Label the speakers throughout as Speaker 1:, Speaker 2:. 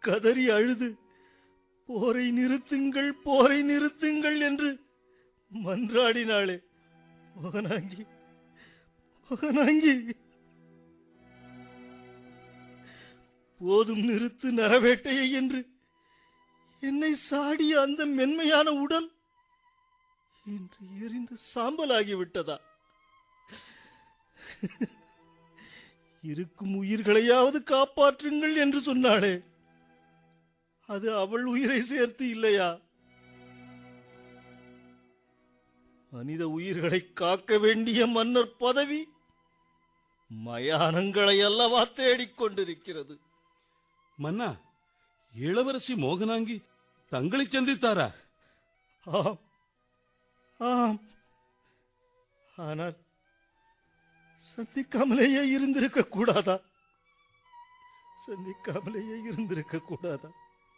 Speaker 1: கதறி அழுது போரை நிறுத்துங்கள் போரை நிறுத்துங்கள் என்று மன்றாடினாளே மோகனாங்கி மோகனாங்கி போதும் நிறுத்து நரவேட்டையை என்று என்னை சாடிய அந்த மென்மையான உடல் இன்று எரிந்து சாம்பலாகிவிட்டதா இருக்கும் உயிர்களையாவது காப்பாற்றுங்கள் என்று சொன்னாளே அது அவள் உயிரை சேர்த்து இல்லையா மனித உயிர்களை காக்க வேண்டிய மன்னர் பதவி மயானங்களை அல்லவா தேடிக் கொண்டிருக்கிறது
Speaker 2: மன்னா இளவரசி மோகனாங்கி தங்களை சந்தித்தாரா
Speaker 1: ஆம் ஆம் ஆனால் சந்திக்காமலேயே இருந்திருக்க கூடாதா சந்திக்காமலேயே இருந்திருக்க கூடாதா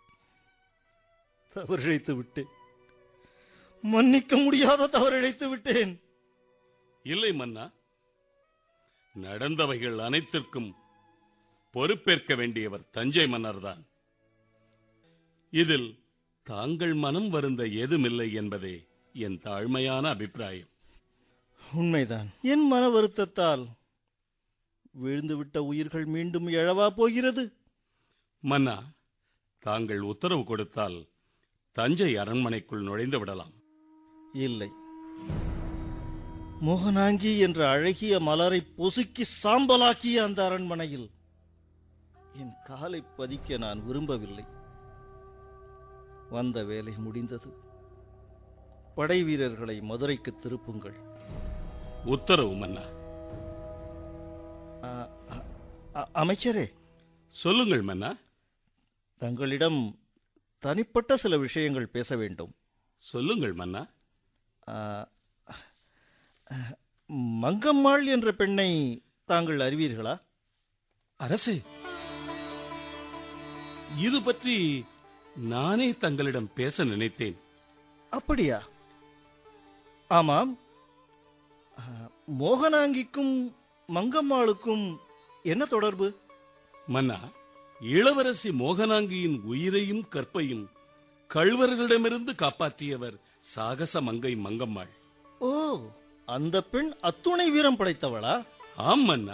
Speaker 1: தவறிழைத்து விட்டேன் மன்னிக்க முடியாத தவறிழைத்து விட்டேன்
Speaker 2: இல்லை மன்னா நடந்தவைகள் அனைத்திற்கும் பொறுப்பேற்க வேண்டியவர் தஞ்சை மன்னர்தான் இதில் தாங்கள் மனம் வருந்த ஏதுமில்லை என்பதே என் தாழ்மையான அபிப்பிராயம்
Speaker 1: உண்மைதான் என் மன வருத்தத்தால் விழுந்துவிட்ட உயிர்கள் மீண்டும் எழவா போகிறது
Speaker 2: மன்னா தாங்கள் உத்தரவு கொடுத்தால் தஞ்சை அரண்மனைக்குள் நுழைந்து விடலாம்
Speaker 1: இல்லை மோகனாங்கி என்ற அழகிய மலரை பொசுக்கி சாம்பலாக்கிய அந்த அரண்மனையில் என் காலை பதிக்க நான் விரும்பவில்லை வந்த வேலை முடிந்தது படை வீரர்களை மதுரைக்கு திருப்புங்கள்
Speaker 2: உத்தரவு மன்னா
Speaker 1: அ- அ- அ- அமைச்சரே
Speaker 2: சொல்லுங்கள் மன்னா
Speaker 1: தங்களிடம் தனிப்பட்ட சில விஷயங்கள் பேச வேண்டும்
Speaker 2: சொல்லுங்கள் மன்னா
Speaker 1: ஆ, மங்கம்மாள் என்ற பெண்ணை தாங்கள் அறிவீர்களா
Speaker 2: அரசே இது பற்றி நானே தங்களிடம் பேச நினைத்தேன்
Speaker 1: அப்படியா ஆமாம் ஆ, மோகனாங்கிக்கும் மங்கம்மாளுக்கும் என்ன தொடர்பு
Speaker 2: மன்னா இளவரசி மோகனாங்கியின் உயிரையும் கற்பையும் கள்வர்களிடமிருந்து காப்பாற்றியவர் சாகச மங்கை மங்கம்மாள்
Speaker 1: ஓ அந்த பெண் அத்துணை வீரம் படைத்தவளா
Speaker 2: ஆம் மன்னா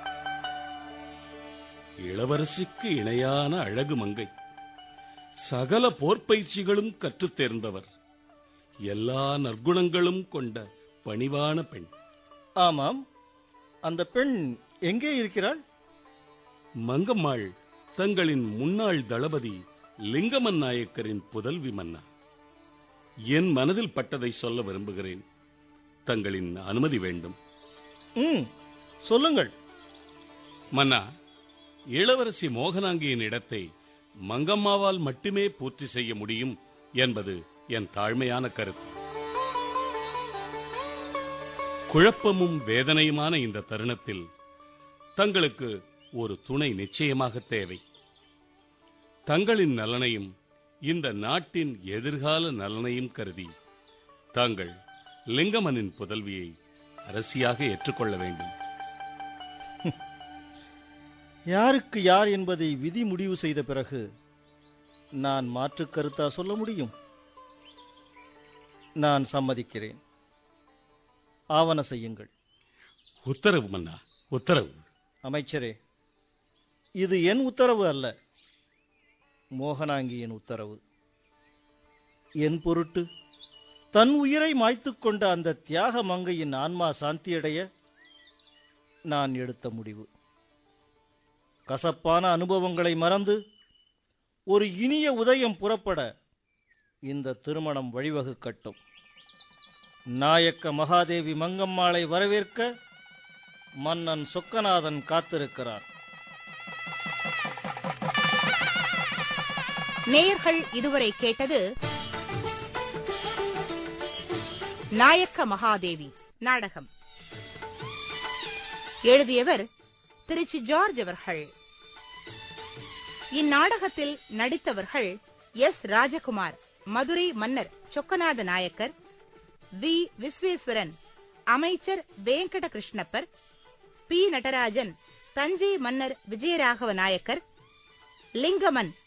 Speaker 2: இளவரசிக்கு இணையான அழகு மங்கை சகல போர்ப்பயிற்சிகளும் கற்றுத் தேர்ந்தவர் எல்லா நற்குணங்களும் கொண்ட பணிவான பெண்
Speaker 1: ஆமாம் அந்த பெண் எங்கே இருக்கிறாள்
Speaker 2: மங்கம்மாள் தங்களின் முன்னாள் தளபதி லிங்கமன் நாயக்கரின் புதல்வி மன்னா என் மனதில் பட்டதை சொல்ல விரும்புகிறேன் தங்களின் அனுமதி வேண்டும்
Speaker 1: ம் சொல்லுங்கள்
Speaker 2: மன்னா இளவரசி மோகனாங்கியின் இடத்தை மங்கம்மாவால் மட்டுமே பூர்த்தி செய்ய முடியும் என்பது என் தாழ்மையான கருத்து குழப்பமும் வேதனையுமான இந்த தருணத்தில் தங்களுக்கு ஒரு துணை நிச்சயமாக தேவை தங்களின் நலனையும் இந்த நாட்டின் எதிர்கால நலனையும் கருதி தாங்கள் லிங்கமனின் புதல்வியை அரசியாக ஏற்றுக்கொள்ள வேண்டும்
Speaker 1: யாருக்கு யார் என்பதை விதி முடிவு செய்த பிறகு நான் மாற்று கருத்தா சொல்ல முடியும் நான் சம்மதிக்கிறேன் ஆவண செய்யுங்கள்
Speaker 2: உத்தரவு மன்னா உத்தரவு
Speaker 1: அமைச்சரே இது என் உத்தரவு அல்ல மோகனாங்கியின் உத்தரவு என் பொருட்டு தன் உயிரை மாய்த்துக் கொண்ட அந்த தியாக மங்கையின் ஆன்மா சாந்தியடைய நான் எடுத்த முடிவு கசப்பான அனுபவங்களை மறந்து ஒரு இனிய உதயம் புறப்பட இந்த திருமணம் வழிவகுக்கட்டும் நாயக்க மகாதேவி மங்கம்மாளை வரவேற்க மன்னன் சொக்கநாதன் காத்திருக்கிறார்
Speaker 3: நேயர்கள் இதுவரை கேட்டது நாயக்க மகாதேவி நாடகம் எழுதியவர் திருச்சி ஜார்ஜ் அவர்கள் இந்நாடகத்தில் நடித்தவர்கள் எஸ் ராஜகுமார் மதுரை மன்னர் சொக்கநாத நாயக்கர் வி விஸ்வேஸ்வரன் அமைச்சர் வெங்கட கிருஷ்ணப்பர் பி நடராஜன் தஞ்சை மன்னர் விஜயராகவ நாயக்கர் லிங்கமன்